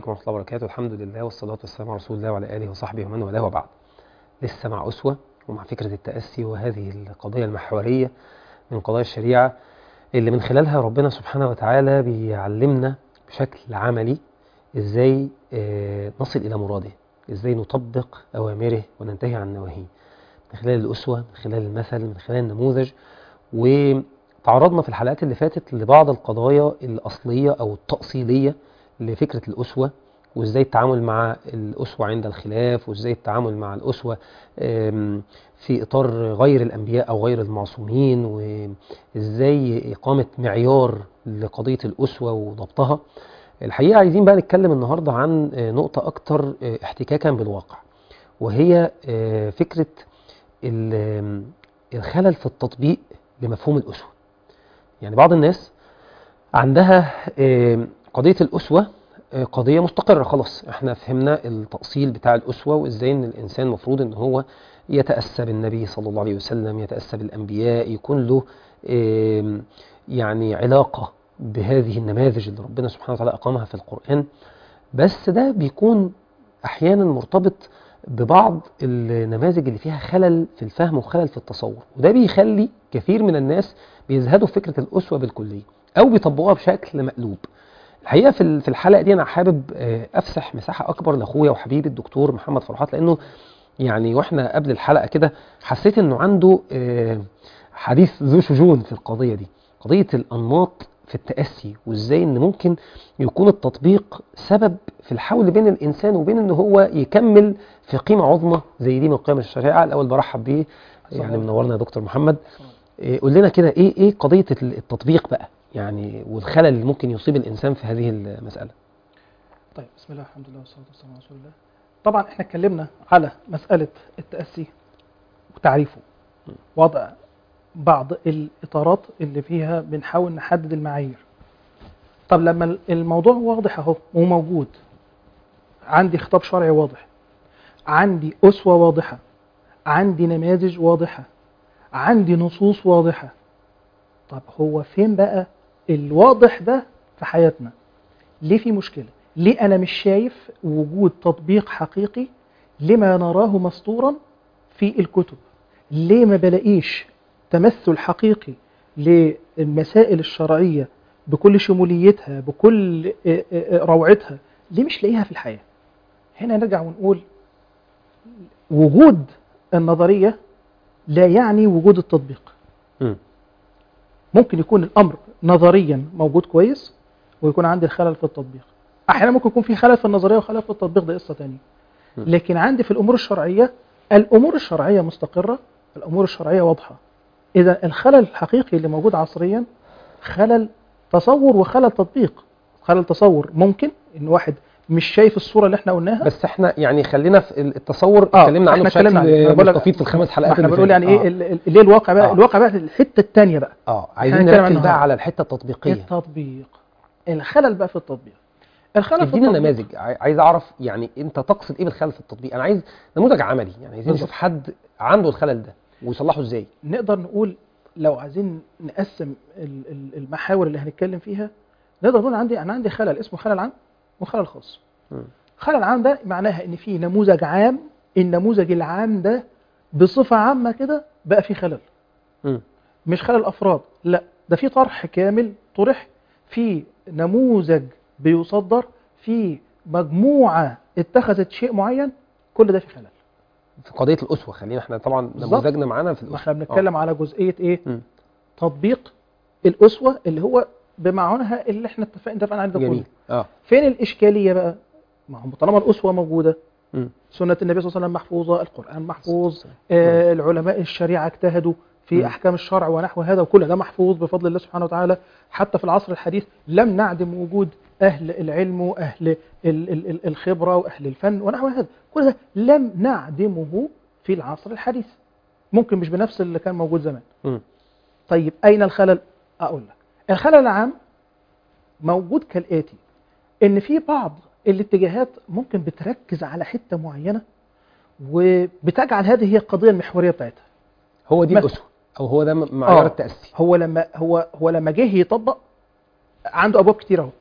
عليكم ورحمة الله وبركاته الحمد لله والصلاة والسلام على رسول الله وعلى آله وصحبه ومن والاه وبعد لسه مع أسوة ومع فكرة التأسي وهذه القضية المحورية من قضايا الشريعة اللي من خلالها ربنا سبحانه وتعالى بيعلمنا بشكل عملي ازاي آه، نصل إلى مراده ازاي نطبق أوامره وننتهي عن نواهيه من خلال الأسوة من خلال المثل من خلال النموذج وتعرضنا في الحلقات اللي فاتت لبعض القضايا الأصلية أو التأصيلية لفكرة الأسوة وإزاي التعامل مع الأسوة عند الخلاف وإزاي التعامل مع الأسوة آم، في إطار غير الأنبياء أو غير المعصومين وإزاي إقامة معيار لقضية الأسوة وضبطها الحقيقة عايزين بقى نتكلم النهاردة عن آه، نقطة أكتر آه، احتكاكا بالواقع وهي آه، فكرة ال- آم، الخلل في التطبيق لمفهوم الأسوة يعني بعض الناس عندها آم، قضية الأسوة آه، قضية مستقرة خلاص احنا فهمنا التأصيل بتاع الأسوة وازاي ان الإنسان المفروض ان هو يتأسى بالنبي صلى الله عليه وسلم يتأسى بالأنبياء يكون له آم، يعني علاقة بهذه النماذج اللي ربنا سبحانه وتعالى أقامها في القرآن بس ده بيكون أحيانا مرتبط ببعض النماذج اللي فيها خلل في الفهم وخلل في التصور وده بيخلي كثير من الناس بيزهدوا في فكرة الأسوة بالكلية أو بيطبقوها بشكل مقلوب الحقيقة في ال- في الحلقة دي أنا حابب آه، أفسح مساحة أكبر لأخويا وحبيبي الدكتور محمد فرحات لأنه يعني واحنا قبل الحلقة كده حسيت انه عنده آه، حديث ذو شجون في القضية دي قضية الأنماط في التأسي وازاي ان ممكن يكون التطبيق سبب في الحول بين الإنسان وبين ان هو يكمل في قيمة عظمى زي دي من قيم الشريعة الأول برحب بيه يعني منورنا يا دكتور محمد إيه، قول لنا كده ايه ايه قضية التطبيق بقى يعني والخلل اللي ممكن يصيب الإنسان في هذه المسألة طيب بسم الله الحمد لله والصلاه والسلام على رسول الله طبعا احنا اتكلمنا على مساله التاسي وتعريفه وضع بعض الاطارات اللي فيها بنحاول نحدد المعايير طب لما الموضوع واضح اهو وموجود عندي خطاب شرعي واضح عندي اسوه واضحه عندي نماذج واضحه عندي نصوص واضحه طب هو فين بقى الواضح ده في حياتنا ليه في مشكله ليه انا مش شايف وجود تطبيق حقيقي لما نراه مسطورا في الكتب ليه ما بلاقيش تمثل حقيقي للمسائل الشرعيه بكل شموليتها بكل آه، آه، روعتها ليه مش لاقيها في الحياه هنا نرجع ونقول وجود النظريه لا يعني وجود التطبيق مم. ممكن يكون الامر نظريا موجود كويس ويكون عندي الخلل في التطبيق احيانا ممكن يكون في خلل في النظريه وخلل في التطبيق ده قصه ثانيه م. لكن عندي في الامور الشرعيه الامور الشرعيه مستقره الامور الشرعيه واضحه اذا الخلل الحقيقي اللي موجود عصريا خلل تصور وخلل تطبيق خلل تصور ممكن ان واحد مش شايف الصوره اللي احنا قلناها بس احنا يعني خلينا في التصور آه، اتكلمنا عنه احنا اتكلمنا عنه. أنا بشكل بقول لك- مستفيض في الخمس ما حلقات احنا اللي بنقول يعني فاتت. ايه ال- ال- ليه الواقع بقى آه. الواقع بقى الحته الثانيه بقى اه عايزين هنتكلم نركز عنها. بقى على الحته التطبيقيه التطبيق الخلل بقى في التطبيق الخلل في ادينا التطبيق نماذج عاي- عايز اعرف يعني انت تقصد ايه بالخلل في التطبيق انا عايز نموذج عملي يعني عايزين بالظبط. نشوف حد عنده الخلل ده ويصلحه ازاي نقدر نقول لو عايزين نقسم ال- ال- المحاور اللي هنتكلم فيها نقدر نقول عندي انا عندي خلل اسمه خلل عام وخلل خاص مم. خلل عام ده معناها ان في نموذج عام النموذج العام ده بصفه عامه كده بقى فيه خلل مم. مش خلل افراد لا ده في طرح كامل طرح في نموذج بيصدر في مجموعه اتخذت شيء معين كل ده في خلل في قضيه الاسوه خلينا احنا طبعا بالظبط. نموذجنا معانا في ما الاسوه احنا بنتكلم على جزئيه ايه مم. تطبيق الاسوه اللي هو بمعناها اللي احنا اتفقنا اتفقنا عليه ده كله جميل اه فين الاشكاليه بقى ما هو طالما الاسوه موجوده مم. سنه النبي صلى الله عليه وسلم محفوظه القران محفوظ آه العلماء الشريعه اجتهدوا في مم. احكام الشرع ونحو هذا وكل ده محفوظ بفضل الله سبحانه وتعالى حتى في العصر الحديث لم نعدم وجود اهل العلم واهل ال- ال- ال- الخبره واهل الفن ونحو هذا كل ده لم نعدمه في العصر الحديث ممكن مش بنفس اللي كان موجود زمان مم. طيب اين الخلل اقول لك الخلل العام موجود كالاتي ان في بعض الاتجاهات ممكن بتركز على حته معينه وبتجعل هذه هي القضيه المحوريه بتاعتها هو دي مثلا. الاسوه او هو ده معيار آه. التاسي هو لما هو هو لما جه يطبق عنده ابواب كتير اهو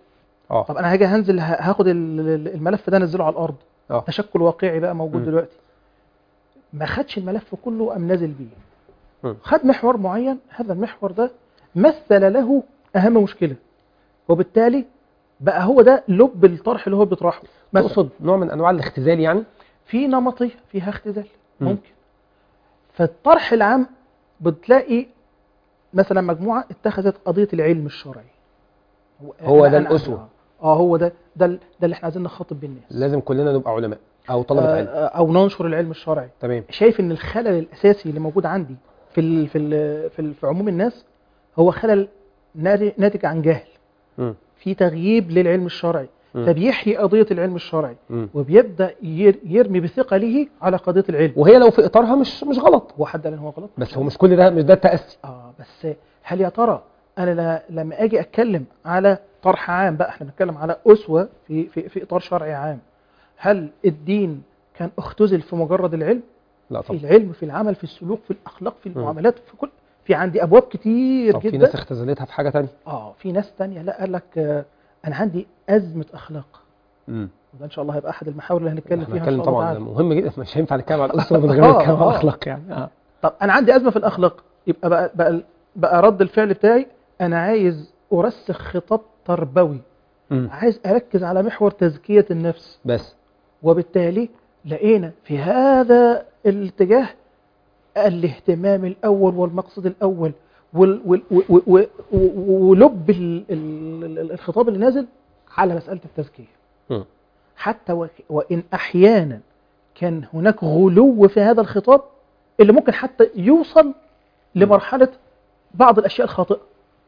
اه طب انا هاجي هنزل ه- هاخد ال- ال- الملف ده انزله على الارض اه تشكل واقعي بقى موجود مم. دلوقتي ما خدش الملف كله وقام نازل بيه مم. خد محور معين هذا المحور ده مثل له اهم مشكله وبالتالي بقى هو ده لب الطرح اللي هو بيطرحه مثلا تقصد نوع من انواع الاختزال يعني في نمطيه فيها اختزال مم. ممكن فالطرح العام بتلاقي مثلا مجموعه اتخذت قضيه العلم الشرعي هو أنا- ده أنا- الأسوة. اه هو ده ده ال- ده اللي احنا عايزين نخاطب بيه الناس لازم كلنا نبقى علماء او طلبه علم آه، او ننشر العلم الشرعي تمام شايف ان الخلل الاساسي اللي موجود عندي في ال في ال في, ال في عموم الناس هو خلل ناتج ناتج عن جهل مم. في تغييب للعلم الشرعي مم. فبيحيي قضيه العلم الشرعي مم. وبيبدا ير- يرمي بثقله على قضيه العلم وهي لو في اطارها مش مش غلط هو حد قال ان هو غلط بس هو مش كل ده مش ده التاسي اه بس هل يا ترى انا ل- لما اجي اتكلم على طرح عام بقى احنا بنتكلم على اسوه في في في اطار شرعي عام هل الدين كان اختزل في مجرد العلم لا في طبعا العلم في العمل في السلوك في الاخلاق في مم. المعاملات في كل في عندي ابواب كتير طب في جدا ناس اختزلتها في حاجه تانية اه في ناس تانية لا قال لك آه انا عندي ازمه اخلاق امم وده ان شاء الله هيبقى احد المحاور اللي هنتكلم احنا فيها ان شاء هنتكلم الله طبعا ده تعالى مهم جدا مش هينفع نتكلم على الاسره من غير آه، ما نتكلم على آه. الاخلاق يعني اه طب انا عندي ازمه في الاخلاق يبقى بقى بقى, بقى رد الفعل بتاعي انا عايز ارسخ خطاب تربوي مم. عايز اركز على محور تزكيه النفس بس وبالتالي لقينا في هذا الاتجاه الاهتمام الاول والمقصد الاول وال وال و- و- و- و- ولب ال- ال- ال- الخطاب اللي نازل على مساله التزكيه مم. حتى و- وان احيانا كان هناك غلو في هذا الخطاب اللي ممكن حتى يوصل لمرحله بعض الاشياء الخاطئه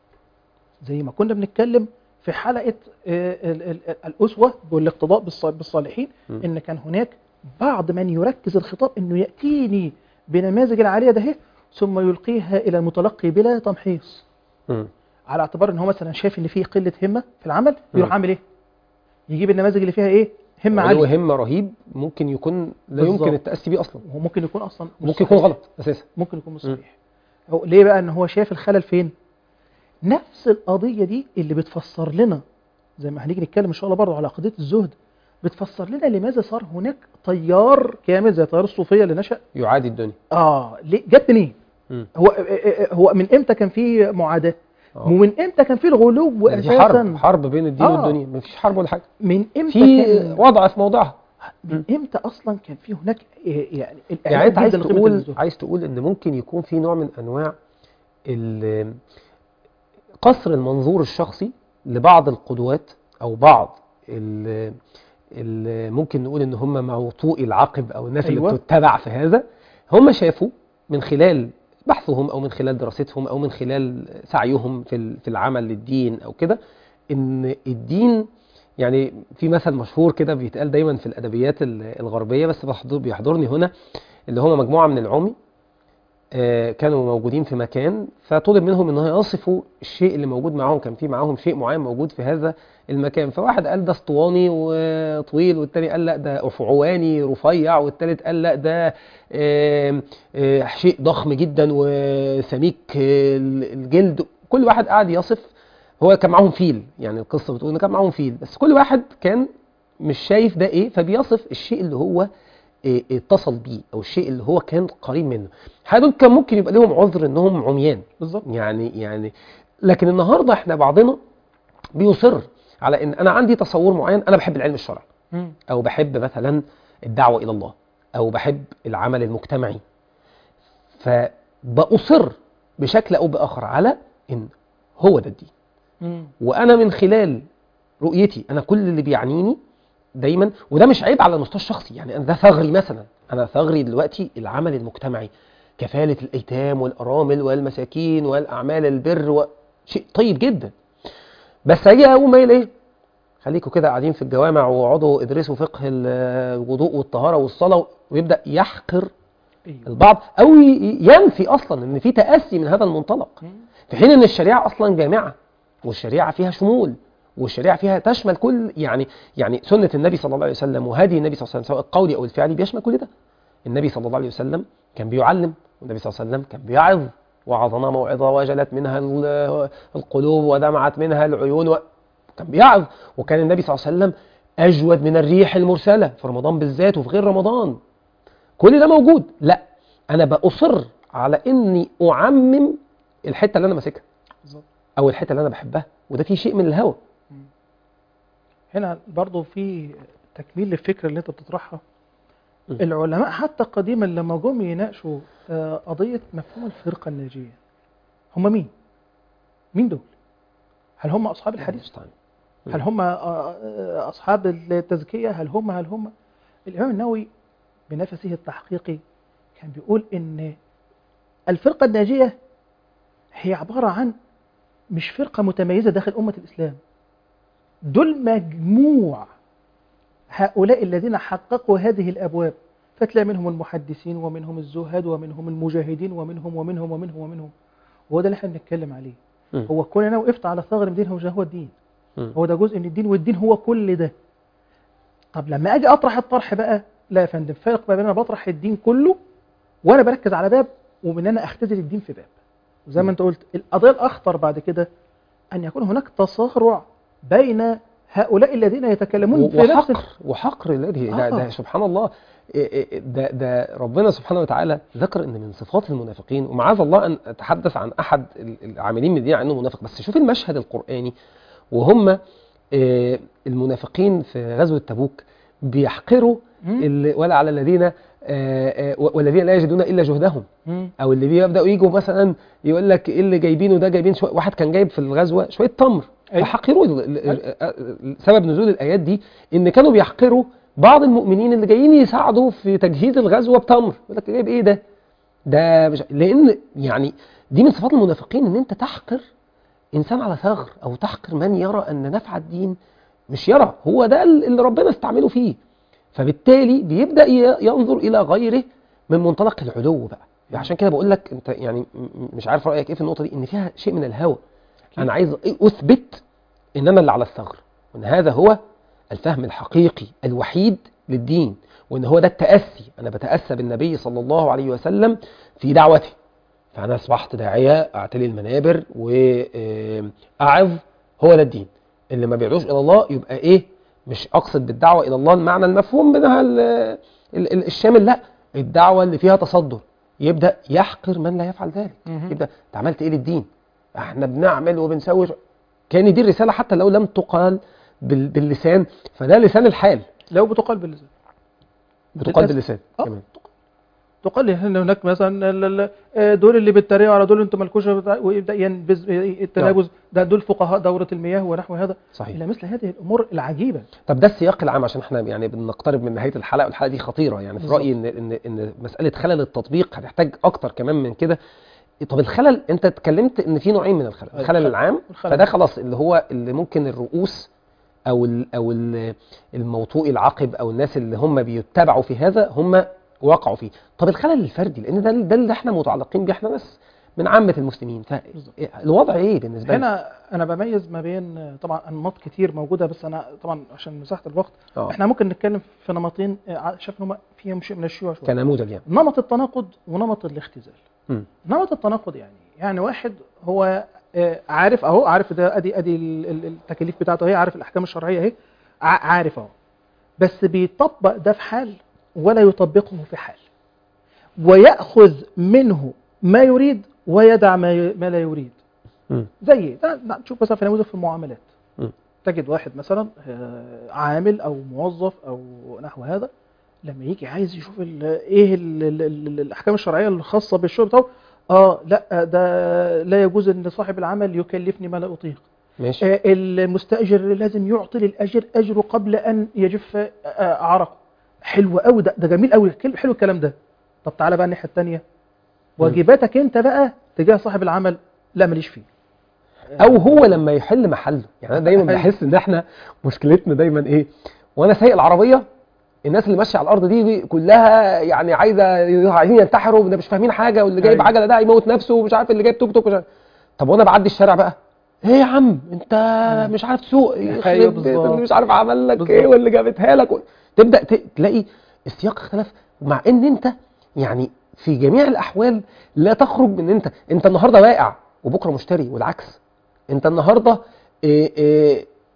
زي ما كنا بنتكلم في حلقه آه، ال- ال- الاسوه والاقتضاء بالص- بالصالحين مم. ان كان هناك بعض من يركز الخطاب انه ياتيني بنماذج العاليه ده ثم يلقيها الى المتلقي بلا تمحيص مم. على اعتبار ان هو مثلا شايف ان في قله همه في العمل مم. يروح عامل ايه؟ يجيب النماذج اللي فيها ايه؟ همه علو عاليه همه رهيب ممكن يكون لا بالظبط. يمكن التاسي بيه اصلا وهو ممكن يكون اصلا مش ممكن يكون صحيح. غلط اساسا ممكن يكون مش مم. صحيح هو ليه بقى ان هو شايف الخلل فين نفس القضيه دي اللي بتفسر لنا زي ما هنيجي نتكلم ان شاء الله برضه على قضيه الزهد بتفسر لنا لماذا صار هناك تيار كامل زي تيار الصوفيه اللي نشا يعادي الدنيا اه ليه جت منين مم. هو هو من امتى كان في معاداه آه. ومن امتى كان في الغلو يعني في حرب اساسا حرب بين الدين آه. والدنيا مفيش حرب ولا حاجه من امتى في كان وضع في موضعها من امتى اصلا كان في هناك إيه يعني يعني انت عايز جداً لقيمة تقول الزهد. عايز تقول ان ممكن يكون في نوع من انواع ال- قصر المنظور الشخصي لبعض القدوات او بعض ال- ال- ممكن نقول ان هم موطوء العقب او الناس أيوة. اللي بتتبع في هذا هم شافوا من خلال بحثهم او من خلال دراستهم او من خلال سعيهم في ال- في العمل للدين او كده ان الدين يعني في مثل مشهور كده بيتقال دايما في الادبيات ال- الغربيه بس بحضر بيحضرني هنا اللي هم مجموعه من العمي آه، كانوا موجودين في مكان فطلب منهم ان هم يصفوا الشيء اللي موجود معاهم كان في معاهم شيء معين موجود في هذا المكان فواحد قال ده اسطواني وطويل والتاني قال لا ده افعواني رفيع والتالت قال لا ده آه، آه، شيء ضخم جدا وسميك آه، الجلد كل واحد قاعد يصف هو كان معاهم فيل يعني القصه بتقول ان كان معاهم فيل بس كل واحد كان مش شايف ده ايه فبيصف الشيء اللي هو إيه اتصل بيه او الشيء اللي هو كان قريب منه هدول كان ممكن يبقى لهم عذر انهم عميان بالظبط يعني يعني لكن النهارده احنا بعضنا بيصر على ان انا عندي تصور معين انا بحب العلم الشرعي مم. او بحب مثلا الدعوه الى الله او بحب العمل المجتمعي فبأصر بشكل او باخر على ان هو ده الدين مم. وانا من خلال رؤيتي انا كل اللي بيعنيني دايما وده مش عيب على المستوى الشخصي يعني انا ده ثغري مثلا انا ثغري دلوقتي العمل المجتمعي كفاله الايتام والارامل والمساكين والاعمال البر و... شيء طيب جدا بس هيجي اقوم قايل ايه خليكم كده قاعدين في الجوامع واقعدوا ادرسوا فقه ال- الوضوء والطهاره والصلاه ويبدا يحقر ايوه البعض او ي- ينفي اصلا ان في تاسي من هذا المنطلق مم. في حين ان الشريعه اصلا جامعه والشريعه فيها شمول والشريعه فيها تشمل كل يعني يعني سنه النبي صلى الله عليه وسلم وهدي النبي صلى الله عليه وسلم سواء القولي او الفعلي بيشمل كل ده النبي صلى الله عليه وسلم كان بيعلم والنبي صلى الله عليه وسلم كان بيعظ وعظنا موعظه وجلت منها ال- القلوب ودمعت منها العيون و... كان بيعظ وكان النبي صلى الله عليه وسلم اجود من الريح المرسله في رمضان بالذات وفي غير رمضان كل ده موجود لا انا باصر على اني اعمم الحته اللي انا ماسكها بالظبط او الحته اللي انا بحبها وده فيه شيء من الهوى هنا برضو في تكميل للفكرة اللي انت بتطرحها م. العلماء حتى قديما لما جم يناقشوا آه، قضية مفهوم الفرقة الناجية هم مين؟ مين دول؟ هل هم أصحاب الحديث؟ المستعان. هل هم آه، آه، أصحاب التزكية؟ هل هم هل هم؟ الإمام النووي بنفسه التحقيقي كان بيقول إن الفرقة الناجية هي عبارة عن مش فرقة متميزة داخل أمة الإسلام دول مجموع هؤلاء الذين حققوا هذه الأبواب فتلاقي منهم المحدثين ومنهم الزهاد ومنهم المجاهدين ومنهم ومنهم ومنهم ومنهم وهو ده اللي احنا بنتكلم عليه مم. هو كون انا وقفت على ثغر من دين هو هو الدين مم. هو ده جزء من الدين والدين هو كل ده طب لما اجي اطرح الطرح بقى لا يا فندم فرق ما بين انا بطرح الدين كله وانا بركز على باب ومن انا اختزل الدين في باب وزي ما انت قلت القضيه الاخطر بعد كده ان يكون هناك تصارع بين هؤلاء الذين يتكلمون في نفس وحقر وحقر الذي ده, آه. ده سبحان الله إيه إيه ده ده ربنا سبحانه وتعالى ذكر ان من صفات المنافقين ومعاذ الله ان اتحدث عن احد ال- العاملين من الدين عنه منافق بس شوف المشهد القراني وهم إيه، المنافقين في غزوه تبوك بيحقروا مم. ال- ولا على الذين آه، آه، والذين لا يجدون الا جهدهم مم. او اللي بيبداوا يجوا مثلا يقول لك ايه اللي جايبينه ده جايبين شويه واحد كان جايب في الغزوه شويه تمر أيوة. فحقروا ال- ال- ال- سبب نزول الايات دي ان كانوا بيحقروا بعض المؤمنين اللي جايين يساعدوا في تجهيز الغزوه بتمر يقول لك جايب ايه ده ده مش لان يعني دي من صفات المنافقين ان انت تحقر انسان على ثغر او تحقر من يرى ان نفع الدين مش يرى هو ده اللي ربنا استعمله فيه فبالتالي بيبدا ي- ينظر الى غيره من منطلق العلو بقى عشان كده بقول لك انت يعني م- م- مش عارف رايك ايه في النقطه دي ان فيها شيء من الهوى انا عايز اثبت ان انا اللي على الثغر وان هذا هو الفهم الحقيقي الوحيد للدين وان هو ده التاسي انا بتاسى بالنبي صلى الله عليه وسلم في دعوتي فانا اصبحت داعيه اعتلي المنابر واعظ هو ده الدين اللي ما بيدعوش الى الله يبقى ايه مش اقصد بالدعوه الى الله المعنى المفهوم منها ال- ال- ال- الشامل لا الدعوه اللي فيها تصدر يبدا يحقر من لا يفعل ذلك مهم. يبدا انت عملت ايه للدين احنا بنعمل وبنسوي كان دي الرساله حتى لو لم تقال بال- باللسان فده لسان الحال لو بتقال باللسان بتقال للأسف. باللسان آه. كمان تقال ان هناك مثلا ال- ال- آه، دول اللي بيتريقوا على دول انتم مالكوش بتاع- ويبدا ينبذ التنابز ده دول فقهاء دوره المياه ونحو هذا صحيح الى مثل هذه الامور العجيبه طب ده السياق العام عشان احنا يعني بنقترب من نهايه الحلقه والحلقه دي خطيره يعني في بالظبط. رايي ان ان ان مساله خلل التطبيق هتحتاج اكتر كمان من كده طب الخلل انت اتكلمت ان في نوعين من الخلل أيوة. الخلل العام والخلل. فده خلاص اللي هو اللي ممكن الرؤوس او ال او ال الموطوء العقب او الناس اللي هم بيتبعوا في هذا هم وقعوا فيه طب الخلل الفردي لان ده ده اللي احنا متعلقين بيه احنا بس من عامه المسلمين بالظبط. فالوضع ايه بالنسبه لنا هنا انا بميز ما بين آه، طبعا انماط كتير موجوده بس انا طبعا عشان مساحه الوقت اه احنا ممكن نتكلم في نمطين آه، شايف ان هم فيهم شيء من الشيوع شويه كنموذج يعني نمط التناقض ونمط الاختزال مم. نمط التناقض يعني يعني واحد هو آه، عارف اهو عارف ده ادي ادي ال- ال- التكاليف بتاعته اهي عارف الاحكام الشرعيه اهي ع- عارف اهو بس بيطبق ده في حال ولا يطبقه في حال ويأخذ منه ما يريد ويدع ما ي- ما لا يريد مم. زي إيه؟ ده ده نشوف مثلا في نموذج في المعاملات مم. تجد واحد مثلا آه، عامل او موظف او نحو هذا لما يجي عايز يشوف ال ايه ال ال ال الاحكام الشرعيه الخاصه بالشغل بتاعه اه لا ده لا يجوز ان صاحب العمل يكلفني ما لا اطيق ماشي آه المستاجر لازم يعطي للاجر اجره قبل ان يجف آه عرقه حلو قوي ده ده جميل قوي حلو الكلام ده طب تعالى بقى الناحيه الثانيه واجباتك انت بقى تجاه صاحب العمل لا ماليش فيه او هو لما يحل محله يعني انا دايما أيوة. بحس ان احنا مشكلتنا دايما ايه وانا سايق العربيه الناس اللي ماشيه على الارض دي, دي كلها يعني عايزه عايزين ينتحروا ده مش فاهمين حاجه واللي جايب أيوة. عجله ده هيموت نفسه ومش عارف اللي جايب توك توك مش عارف. طب وانا بعدي الشارع بقى ايه يا عم انت مش عارف تسوق يخرب أيوة بيت بالظبط. اللي مش عارف عمل لك بالظبط. ايه واللي جابتها لك و... تبدا ت... تلاقي السياق اختلف مع ان انت يعني في جميع الاحوال لا تخرج من انت انت النهارده واقع وبكره مشتري والعكس انت النهارده إيه إيه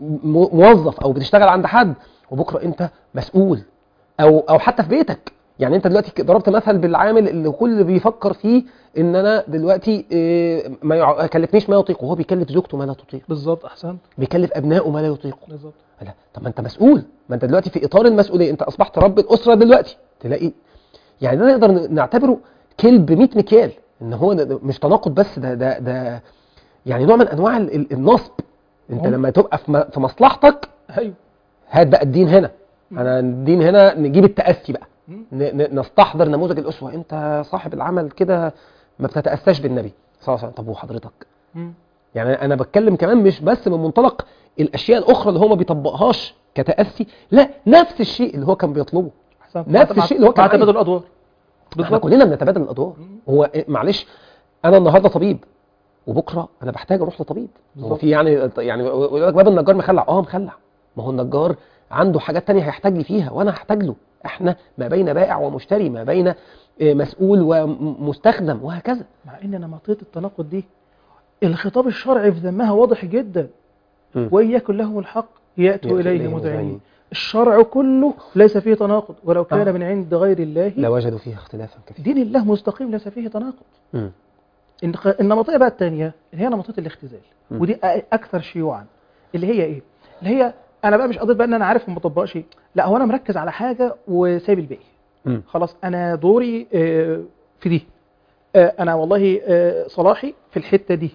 م- موظف او بتشتغل عند حد وبكره انت مسؤول او او حتى في بيتك يعني انت دلوقتي ضربت مثل بالعامل اللي كل بيفكر فيه ان انا دلوقتي إيه، ما يع- يكلفنيش ما يطيق وهو بيكلف زوجته ما لا تطيق بالظبط احسنت بيكلف ابنائه ما لا يطيق بالظبط لا طب ما انت مسؤول ما انت دلوقتي في اطار المسؤوليه انت اصبحت رب الاسره دلوقتي تلاقي يعني ده نقدر ن- نعتبره كلب 100 مكيال ان هو ده- ده مش تناقض بس ده ده ده يعني نوع من انواع ال- ال- النصب انت هم. لما تبقى في م- في مصلحتك ايوه هات بقى الدين هنا مم. انا الدين هنا نجيب التاسي بقى مم. ن- ن- نستحضر نموذج الاسوه انت صاحب العمل كده ما بتتاساش بالنبي صلى الله عليه وسلم طب وحضرتك مم. يعني انا بتكلم كمان مش بس من منطلق الاشياء الاخرى اللي هو ما بيطبقهاش كتاسي لا نفس الشيء اللي هو كان بيطلبه احسنت نفس مع- الشيء اللي هو كان مع تبادل عايزه. الادوار احنا بالظبط كلنا بنتبادل الادوار مم. هو إيه- معلش انا النهارده طبيب وبكره انا بحتاج اروح لطبيب هو بالظبط. في يعني يعني يقول لك باب النجار مخلع اه مخلع ما هو النجار عنده حاجات تانية هيحتاج لي فيها وانا هحتاج له احنا ما بين بائع ومشتري ما بين آه، مسؤول ومستخدم وهكذا مع ان نمطيه التناقض دي الخطاب الشرعي في ذمها واضح جدا مم. وإياكم لهم الحق يأتوا يأتوا إليه إليه مذعنين مذعنين. الشرع كله ليس فيه تناقض ولو كان آه. من عند غير الله لوجدوا فيها اختلافا كثيرا دين الله مستقيم ليس فيه تناقض مم. النق- النمطيه بقى الثانيه اللي هي نمطيه الاختزال مم. ودي أ- اكثر شيوعا اللي هي ايه اللي هي انا بقى مش قضيه بقى ان انا عارف وما بطبقش لا هو انا مركز على حاجه وسايب الباقي مم. خلاص انا دوري آه، في دي آه، انا والله آه، صلاحي في الحته دي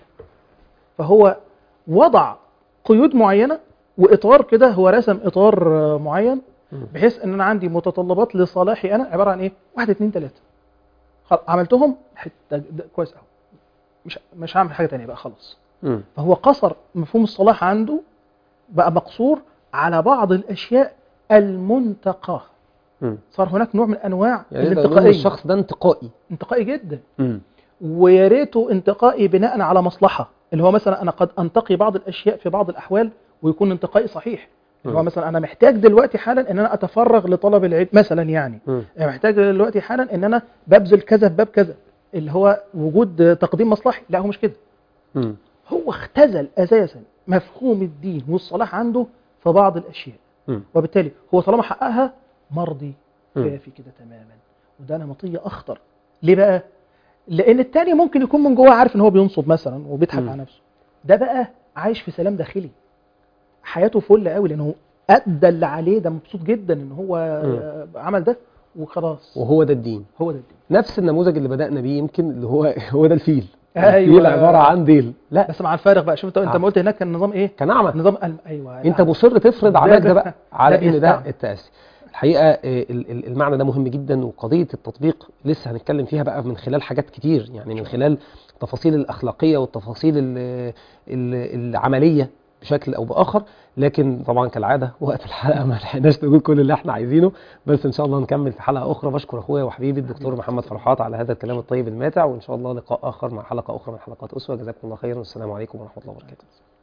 فهو وضع قيود معينه واطار كده هو رسم اطار آه، معين مم. بحيث ان انا عندي متطلبات لصلاحي انا عباره عن ايه؟ واحد اتنين تلاته خلاص عملتهم حته ده كويس قوي مش مش هعمل حاجه تانيه بقى خلاص مم. فهو قصر مفهوم الصلاح عنده بقى مقصور على بعض الاشياء المنتقاه مم. صار هناك نوع من انواع يعني نقدر نقول إن الانتقائيه الشخص ده انتقائي انتقائي جدا مم. ويا ريته انتقائي بناء على مصلحه اللي هو مثلا انا قد انتقي بعض الاشياء في بعض الاحوال ويكون انتقائي صحيح اللي هو مم. مثلا انا محتاج دلوقتي حالا ان انا اتفرغ لطلب العلم مثلا يعني مم. أنا محتاج دلوقتي حالا ان انا ببذل كذا في باب كذا اللي هو وجود تقديم مصلحي لا هو مش كده مم. هو اختزل اساسا مفهوم الدين والصلاح عنده في بعض الاشياء مم. وبالتالي هو طالما حققها مرضي مم. كافي كده تماما وده نمطيه اخطر ليه بقى لان التاني ممكن يكون من جواه عارف ان هو بينصب مثلا وبيضحك مم. على نفسه ده بقى عايش في سلام داخلي حياته فل قوي لانه ادى اللي عليه ده مبسوط جدا ان هو آه، عمل ده وخلاص وهو ده الدين هو ده الدين نفس النموذج اللي بدأنا بيه يمكن اللي هو هو ده الفيل أيوة. الفيل عبارة عن ديل لا بس مع الفارق بقى شوف انت انت آه. ما قلت هناك كان النظام ايه كان أعمى نظام الم... ايوه انت نعم. مصر تفرض ده- عملك ده ده- بقى على ده ان ده بيستعمل. التأسي الحقيقة آه، ال- ال- المعنى ده مهم جدا وقضية التطبيق لسه هنتكلم فيها بقى من خلال حاجات كتير يعني من خلال التفاصيل الأخلاقية والتفاصيل ال- ال- العملية بشكل أو بآخر لكن طبعا كالعادة وقت الحلقة ما لحقناش نقول كل اللي احنا عايزينه بس إن شاء الله نكمل في حلقة أخرى بشكر أخويا وحبيبي الدكتور محمد فرحات على هذا الكلام الطيب الماتع وإن شاء الله لقاء آخر مع حلقة أخرى من حلقات أسوة جزاكم الله خيرا والسلام عليكم ورحمة الله وبركاته